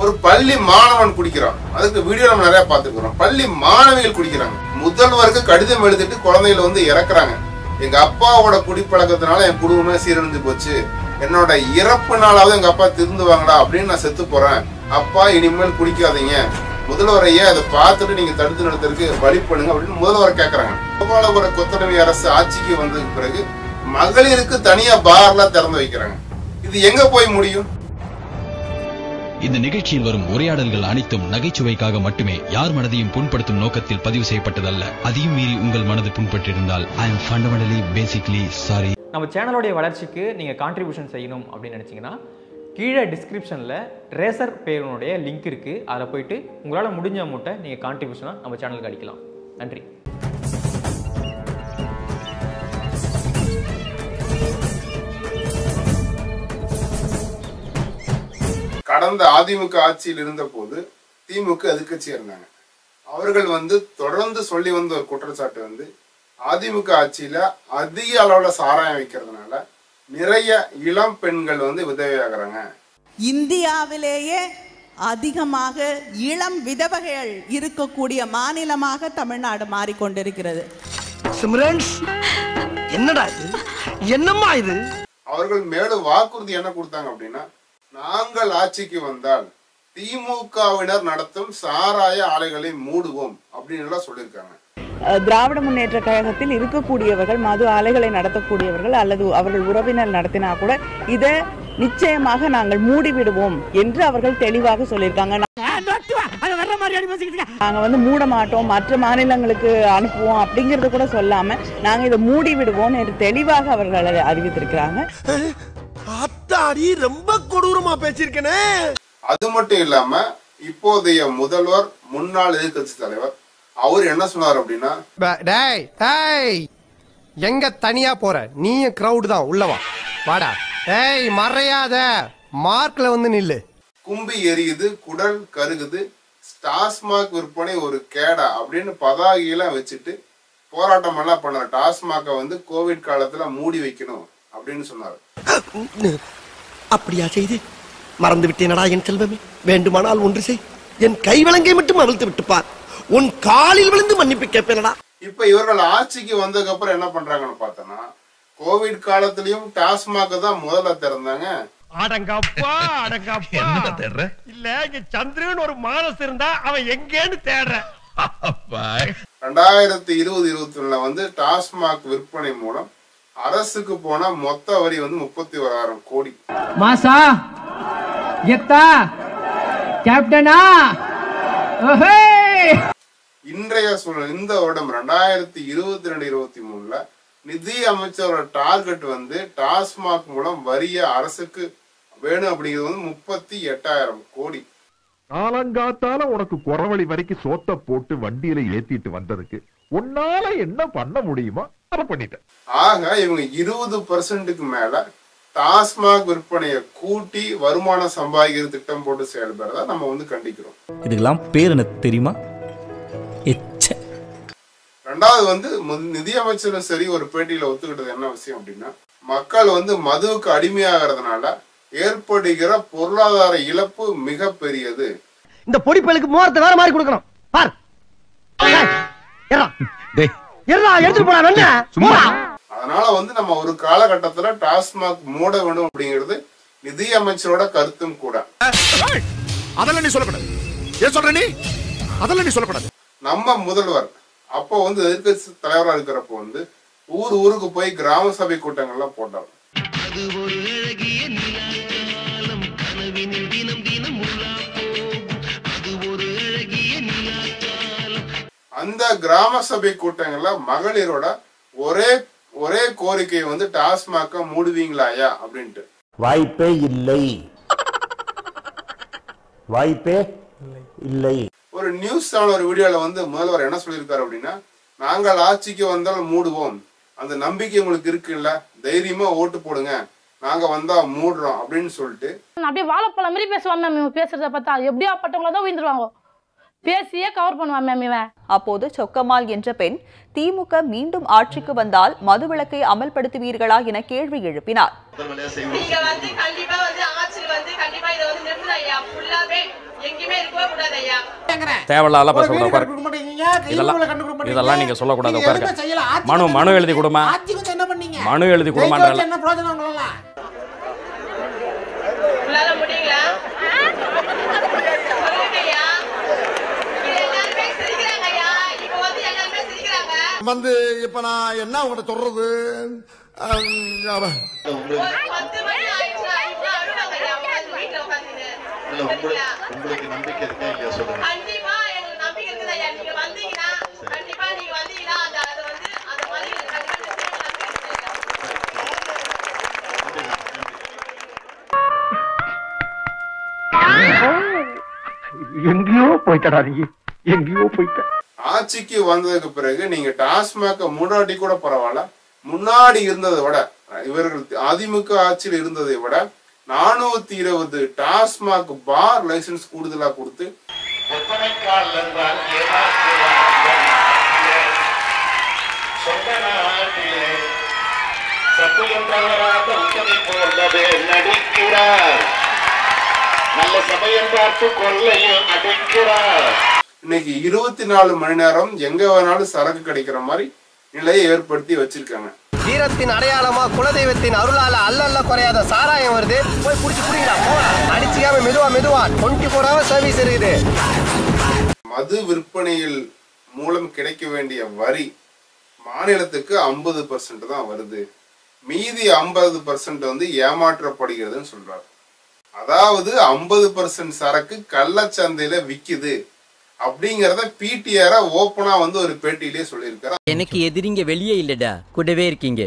ஒரு பள்ளி மாணவன் குடிக்கிறான் அதுக்கு வீடியோ நம்ம நிறைய பார்த்துக்கிறோம் பள்ளி மாணவிகள் குடிக்கிறாங்க முதல்வருக்கு கடிதம் எழுதிட்டு குழந்தைகளை வந்து இறக்குறாங்க எங்க அப்பாவோட குடிப்பழக்கத்தினால என் குடும்பமே சீரழிஞ்சு போச்சு என்னோட இறப்பு நாளாவது எங்க அப்பா திருந்துவாங்களா அப்படின்னு நான் செத்து போறேன் அப்பா இனிமேல் குடிக்காதீங்க முதல்வரையே அதை பார்த்துட்டு நீங்க தடுத்து நிறுத்தறதுக்கு வழி பண்ணுங்க அப்படின்னு முதல்வர் கேக்குறாங்க கோபாலபுர கொத்தடவி அரசு ஆட்சிக்கு வந்ததுக்கு பிறகு மகளிருக்கு தனியா பார்லாம் திறந்து வைக்கிறாங்க இது எங்க போய் முடியும் இந்த நிகழ்ச்சியில் வரும் உரையாடல்கள் அனைத்தும் நகைச்சுவைக்காக மட்டுமே யார் மனதையும் புண்படுத்தும் நோக்கத்தில் பதிவு செய்யப்பட்டதல்ல அதையும் மீறி உங்கள் மனது புண்பட்டிருந்தால் I am fundamentally basically sorry நம்ம சேனலோடைய வளர்ச்சிக்கு நீங்கள் கான்ட்ரிபியூஷன் செய்யணும் அப்படின்னு நினச்சிங்கன்னா கீழே டிஸ்கிரிப்ஷனில் ரேசர் பேருனுடைய லிங்க் இருக்குது அதில் போயிட்டு உங்களால் முடிஞ்ச அமௌண்ட்டை நீங்கள் கான்ட்ரிபியூஷனாக நம்ம சேனலுக்கு அடிக்கலாம் நன்றி கடந்த அதிமுக ஆட்சியில் இருந்த போது திமுக எதிர்க்கட்சியா இருந்தாங்க அவர்கள் வந்து தொடர்ந்து சொல்லி வந்த ஒரு குற்றச்சாட்டு வந்து அதிமுக ஆட்சியில அதிக அளவுல சாராயம் வைக்கிறதுனால நிறைய இளம் பெண்கள் வந்து விதவையாகிறாங்க இந்தியாவிலேயே அதிகமாக இளம் விதவைகள் இருக்கக்கூடிய மாநிலமாக தமிழ்நாடு மாறிக்கொண்டிருக்கிறது சிம்ரன்ஸ் என்னடா இது என்னம்மா இது அவர்கள் மேலும் வாக்குறுதி என்ன கொடுத்தாங்க அப்படின்னா நாங்கள் ஆட்சிக்கு வந்தால் திமுகவினர் நடத்தும் சாராய ஆலைகளை மூடுவோம் அப்படின்னு எல்லாம் சொல்லியிருக்காங்க திராவிட முன்னேற்ற கழகத்தில் இருக்கக்கூடியவர்கள் மது ஆலைகளை நடத்தக்கூடியவர்கள் அல்லது அவர்கள் உறவினர் நடத்தினா கூட இதை நிச்சயமாக நாங்கள் மூடிவிடுவோம் என்று அவர்கள் தெளிவாக சொல்லியிருக்காங்க நாங்க வந்து மூட மாட்டோம் மற்ற மாநிலங்களுக்கு அனுப்புவோம் அப்படிங்கறது கூட சொல்லாம நாங்க இதை மூடி விடுவோம் என்று தெளிவாக அவர்கள் அறிவித்திருக்கிறாங்க அத்தாடி ரொம்ப கொடூரமா பேசியிருக்கனே அது மட்டும் இல்லாம இப்போதைய முதல்வர் முன்னாள் எதிர்க்கட்சி தலைவர் அவர் என்ன சொன்னார் அப்படின்னா டேய் டேய் எங்க தனியா போற நீயும் கிரவுட் தான் உள்ளவா வாடா ஏய் மறையாத மார்க்ல வந்து நில்லு கும்பி எரியுது குடல் கருகுது டாஸ்மாக் விற்பனை ஒரு கேடா அப்படின்னு பதாகையெல்லாம் வச்சுட்டு போராட்டம் எல்லாம் பண்ணார் டாஸ்மாகை வந்து கோவிட் காலத்துல மூடி வைக்கணும் அப்படின்னு சொன்னார் அப்படியா செய்து மறந்து விட்டேனடா என் செல்வமே வேண்டுமானால் ஒன்று செய் என் கை விலங்கை மட்டும் அவிழ்த்து விட்டு பார் உன் காலில் விழுந்து மன்னிப்பு கேட்பேனடா இப்ப இவர்கள் ஆட்சிக்கு வந்ததுக்கு அப்புறம் என்ன பண்றாங்கன்னு பார்த்தோன்னா கோவிட் காலத்திலயும் டாஸ்மாக தான் முதல்ல திறந்தாங்க அடங்கப்பா அடங்கப்பா இல்ல இங்க சந்திரன் ஒரு மானஸ் இருந்தா அவன் எங்கேன்னு தேடுறேன் ரெண்டாயிரத்தி இருபது இருபத்தி ஒண்ணுல வந்து டாஸ்மாக் விற்பனை மூலம் அரசுக்கு போன மொத்த வரி வந்து முப்பத்தி ஓராயிரம் கோடி மாசா எத்தா கேப்டனா இன்றைய சூழல் இந்த வருடம் ரெண்டாயிரத்தி இருபத்தி ரெண்டு இருபத்தி மூணுல நிதி அமைச்சரோட டார்கெட் வந்து டாஸ்மாக் மூலம் வரிய அரசுக்கு வேணும் அப்படிங்கிறது வந்து முப்பத்தி எட்டாயிரம் கோடி காலங்காத்தால உனக்கு குறவழி வரைக்கும் சோத்த போட்டு வண்டியில ஏத்திட்டு வந்ததுக்கு உன்னால என்ன பண்ண முடியுமோ அதை பண்ணிட்டேன் ஆக இவங்க இருபது பர்சன்ட்டுக்கு மேல டாஸ்மாக் விற்பனையை கூட்டி வருமானம் சம்பாதிக்கிற திட்டம் போட்டு செயல்படுறதா நம்ம வந்து கண்டிக்கிறோம் இதுக்கெல்லாம் பேர் என்ன தெரியுமா எச்ச ரெண்டாவது வந்து மு- நிதியமைச்சரும் சரி ஒரு பேட்டியில ஒத்துக்கிட்டது என்ன விஷயம் அப்படின்னா மக்கள் வந்து மதுவுக்கு அடிமையாகிறதுனால ஏற்படுகிற பொருளாதார இழப்பு மிக பெரியது இந்த பொடிப்பலுக்கு மோரத்தை வேற மாதிரி கொடுக்கணும் பார் ஏய், ஏறா. ஏறா, எடுத்துட்டு போடா வெண்ண போடா. அதனால வந்து நம்ம ஒரு காலகட்டத்துல டாஸ்மாக் மூட வேண்டும் அப்படிங்கிறது நிதி அமைச்சரோட கருத்தும் கூட அதெல்லாம் நீ சொல்லக்கூடாது ஏன் சொல்ற நீ அதெல்லாம் நீ சொல்லக்கூடாது நம்ம முதல்வர் அப்போ வந்து எதிர்க்கட்சி தலைவரா இருக்கிறப்போ வந்து ஊர் ஊருக்கு போய் கிராம சபை கூட்டங்கள்லாம் போட்டார் அந்த கிராம சபை கூட்டங்கள்ல மகளிரோட ஒரே ஒரே கோரிக்கை வந்து டாஸ்மாக மூடுவீங்களாயா அப்படின்ட்டு வாய்ப்பே இல்லை வாய்ப்பே இல்லை ஒரு நியூஸ் சேனல் ஒரு வீடியோல வந்து முதல்வர் என்ன சொல்லியிருக்காரு அப்படின்னா நாங்கள் ஆட்சிக்கு வந்தால் மூடுவோம் அந்த நம்பிக்கை உங்களுக்கு இருக்குல்ல தைரியமா ஓட்டு போடுங்க நாங்க வந்தா மூடுறோம் அப்படின்னு சொல்லிட்டு அப்படியே வாழைப்பழம் மாதிரி பேசுவான் மேம் இவன் பேசுறத பார்த்தா எப்படியா பட்டவங்கள தான் உயிர்ந்துருவாங்க பேசியே கவர் பண்ணுவான் மேம் இவன் அப்போது சொக்கம்மாள் என்ற பெண் திமுக மீண்டும் ஆட்சிக்கு வந்தால் மதுவிலக்கை அமல்படுத்துவீர்களா என கேள்வி எழுப்பினார் நீங்க வந்து கண்டிப்பா வந்து ஆட்சியில் வந்து கண்டிப்பா இதை வந்து நிறுத்தணும் ஐயா ஃபுல்லாவே எங்கேயுமே இருக்கவே கூடாது ஐயா தேவையில்லாத பேச வீடு உட்காரு கண்டு கொடுக்க மாட்டேங்கிறீங்க, கை இதெல்லாம் மூலை கண்டு கொடுக்க மாட்டேங்கிறீங்க. இதெல்லாம் நீங்க சொல்லக்கூடாது நீங்க எதுவுமே செய்யல. உட்காருங்க ஆட்சிக்கு மனு வந்து மனு எழுதி கொடுமா ஆட்சிக்கு வந்து என்ன பண்ணீங்க மனு எழுதி ஜெயிக்க கொடுமான்ற வச்சு என்ன பிரயோஜனம் உங்களால உங்களால முடியுங்களா சொல்லுங்க ஐயா இங்க எல்லாருமே சிரிக்கிறாங்க ஐயா இப்ப வந்து எல்லாருமே சிரிக்கிறாங்க வந்து இப்ப நான் என்ன உங்கள்கிட்ட சொல்றது அம், அவ- ஒரு பத்து மணி ஆயிடுச்சுன்னா இப்ப அழுவாங்க ஐயா உட்காந்து வீட்டுல உட்காந்துன்னு சரிங்களா? உங்களுக்கு நம்பிக்கை இருக்கா இல்லையா சொல்லுங்க கண்டிப்பா எங்களுக்கு நம்பிக்கை இருக்குது ஐயா நீங்க வந்தீங்கன்னா கண்டிப்பா நீங்க வந்தீங்கன்னா அந்த அது வந்து அந்த மாதிரி கண்டிப்பா நிச்சயமா நம்பிக்கை இருக்குது ஐயா. எங்கேயோ போயிட்டடா நீ எங்கேயோ போயிட்ட ஆட்சிக்கு வந்ததுக்கு பிறகு நீங்க டாஸ்மாக முன்னாடி கூட பரவாயில்ல முன்னாடி இருந்ததை விட இவர்கள் அதிமுக ஆட்சியில் இருந்ததை விட நானூத்தி இருபது டாஸ்மாக் பார் லைசன்ஸ் கூடுதலா கொடுத்து ஒப்பனைக்கால் என்றால் ஏமாற்றுவார்கள் சொந்த நாட்டிலே சத்தியம் தவறாத உத்தமை போலவே நடிக்கிறார் நல்ல சமயம் பார்த்து கொள்ளையில் அடிக்கிறார் இன்னைக்கு இருபத்தி நாலு மணி நேரம் எங்க வேணாலும் சரக்கு கிடைக்கிற மாதிரி நிலையை ஏற்படுத்தி வச்சிருக்காங்க வீரத்தின் அடையாளமா குலதெய்வத்தின் அருளால அல்லல்ல குறையாத சாராயம் வருது போய் புடிச்சு புடிங்கடா போடா அடிச்சுக்காம மெதுவா மெதுவா டுவெண்ட்டி ஃபோர் ஹவர் சர்வீஸ் இருக்குது மது விற்பனையில் மூலம் கிடைக்க வேண்டிய வரி மாநிலத்துக்கு ஐம்பது பர்சன்ட் தான் வருது மீதி ஐம்பது பர்சன்ட் வந்து ஏமாற்றப்படுகிறதுன்னு சொல்றாரு அதாவது ஐம்பது பர்சன்ட் சரக்கு கள்ளச்சந்தையில விக்குது அப்படிங்கறத பிடிஆர ஓப்பனா வந்து ஒரு பேட்டியிலே சொல்லியிருக்காரு எனக்கு எதிரிங்க வெளியே இல்லடா கூடவே இருக்கீங்க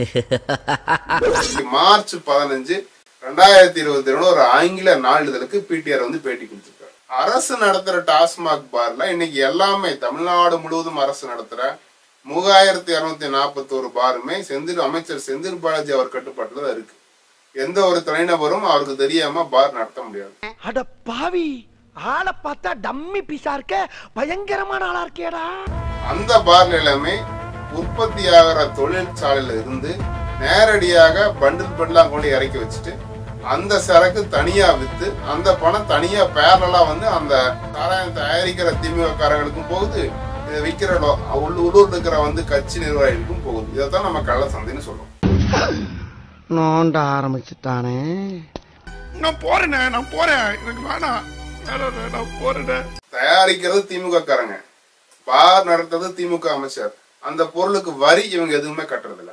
மார்ச் பதினஞ்சு ரெண்டாயிரத்தி இருபத்தி ரெண்டு ஒரு ஆங்கில நாளிதழுக்கு பிடிஆர் வந்து பேட்டி கொடுத்திருக்காரு அரசு நடத்துற டாஸ்மாக் பார்ல இன்னைக்கு எல்லாமே தமிழ்நாடு முழுவதும் அரசு நடத்துற மூவாயிரத்தி இருநூத்தி நாற்பத்தோரு பாருமே செந்தில் அமைச்சர் செந்தில் பாலாஜி அவர் கட்டுப்பாட்டுல தான் இருக்கு எந்த ஒரு தனிநபரும் அவருக்கு தெரியாம பார் நடத்த முடியாது அட பாவி ஆளை பார்த்தா டம்மி பீஸா இருக்க பயங்கரமான ஆளா இருக்கேடா அந்த பார்ல எல்லாமே உற்பத்தி ஆகிற தொழிற்சாலையில இருந்து நேரடியாக பண்டில் பண்டிலா கொண்டு இறக்கி வச்சுட்டு அந்த சரக்கு தனியா வித்து அந்த பணம் தனியா பேரலா வந்து அந்த சாராயம் தயாரிக்கிற திமுக காரங்களுக்கும் போகுது இதை விற்கிற லோ- உள்ள உள்ளூர்ல இருக்கிற வந்து கட்சி நிர்வாகிகளுக்கும் போகுது இதைத்தான் நம்ம கள்ள சந்தைன்னு சொல்றோம் நோண்ட ஆரம்பிச்சுட்டானே நான் போறேனே நான் போறேன் எனக்கு வேணாம் வேணாண்ணே, நான் போறேனே தயாரிக்கிறது திமுக காரங்க பார் நடத்துறது திமுக அமைச்சர் அந்த பொருளுக்கு வரி இவங்க எதுவுமே கட்டுறதில்ல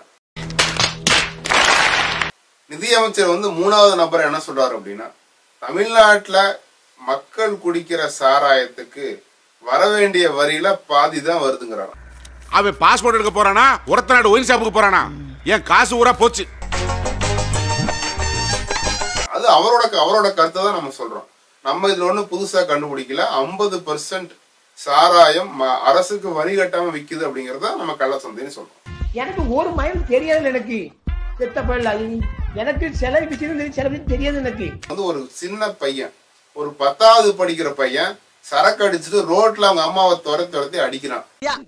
நிதியமைச்சர் வந்து மூணாவது நபர் என்ன சொல்றாரு அப்படின்னா தமிழ்நாட்டுல மக்கள் குடிக்கிற சாராயத்துக்கு வர வேண்டிய வரியில பாதி தான் வருதுங்கிறாரு அவன் பாஸ்போர்ட் எடுக்க போறானா ஒருத்த நாடு ஒயின் ஷாப்புக்கு போறானா என் காசு ஊரா போச்சு அது அவரோட அவரோட கருத்தை தான் நம்ம சொல்றோம் நம்ம இதுல ஒண்ணும் புதுசா கண்டுபிடிக்கல ஐம்பது பர்சன்ட் சாராயம் ம- அரசுக்கு வரி கட்டாம விக்குது அப்படிங்கறத நம்ம கள்ள சந்தைன்னு சொல்றோம் எனக்கு ஒரு மயம் தெரியாது எனக்கு செத்த பயில எனக்கு சில விஷயம் சில விஷயம் தெரியாது எனக்கு வந்து ஒரு சின்ன பையன் ஒரு பத்தாவது படிக்கிற பையன் சரக்கு அடிச்சுட்டு ரோட்ல அவங்க அம்மாவை துரத்தி துரத்தி அடிக்கிறான்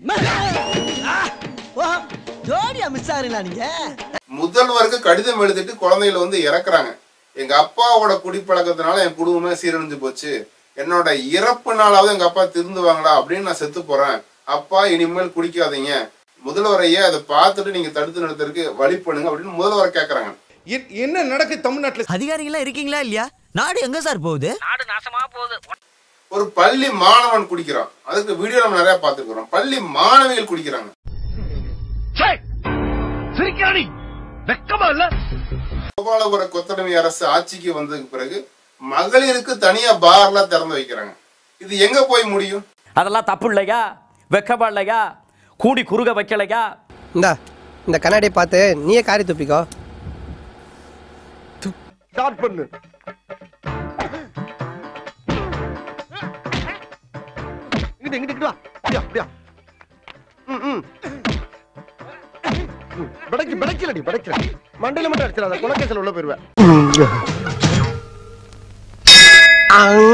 ஜோடியா மிஸ் ஆகுறீங்களா நீங்க முதல்வருக்கு கடிதம் எழுதிட்டு குழந்தைகளை வந்து இறக்குறாங்க எங்க அப்பாவோட குடிப்பழக்கத்தினால என் குடும்பமே சீரழிஞ்சு போச்சு என்னோட இறப்பு நாளாவது எங்க அப்பா திருந்துவாங்களா அப்படின்னு நான் செத்து போறேன் அப்பா இனிமேல் குடிக்காதீங்க முதல்வரையே அதை பார்த்துட்டு நீங்க தடுத்து நிறுத்தறதுக்கு வழி பண்ணுங்க அப்படின்னு முதல்வரை கேக்குறாங்க என்ன நடக்கு தமிழ்நாட்டுல அதிகாரிகளா இருக்கீங்களா இல்லையா நாடு எங்க சார் போகுது நாடு நாசமா போகுது ஒரு பள்ளி மாணவன் குடிக்கிறான் அதுக்கு வீடியோ நம்ம நிறைய பார்த்துக்கிறோம் பள்ளி மாணவிகள் குடிக்கிறாங்க சிரிக்கிறானி வெக்கமா இல்ல கோபாலபுர கொத்தடிமை அரசு ஆட்சிக்கு வந்ததுக்கு பிறகு மகளிருக்கு தனியா பார்லாம் திறந்து வைக்கிறாங்க இது எங்க போய் முடியும் அதெல்லாம் தப்பு இல்லையா வெக்கமா இல்லையா கூடி குறுக வைக்கலையா இந்த இந்த கண்ணாடியை பார்த்து நீயே காரி துப்பிக்கோ ஸ்டார்ட் பண்ணு இங்கிட்டு இங்கிட்டு இங்கிட்டு வா அப்படியா அப்படியா ம் ம் படைக்கு படைக்கலடி படைக்கல மண்டையில மட்டும் அடிச்சிடாத குலக்கேசல் உள்ள போயிருவேன்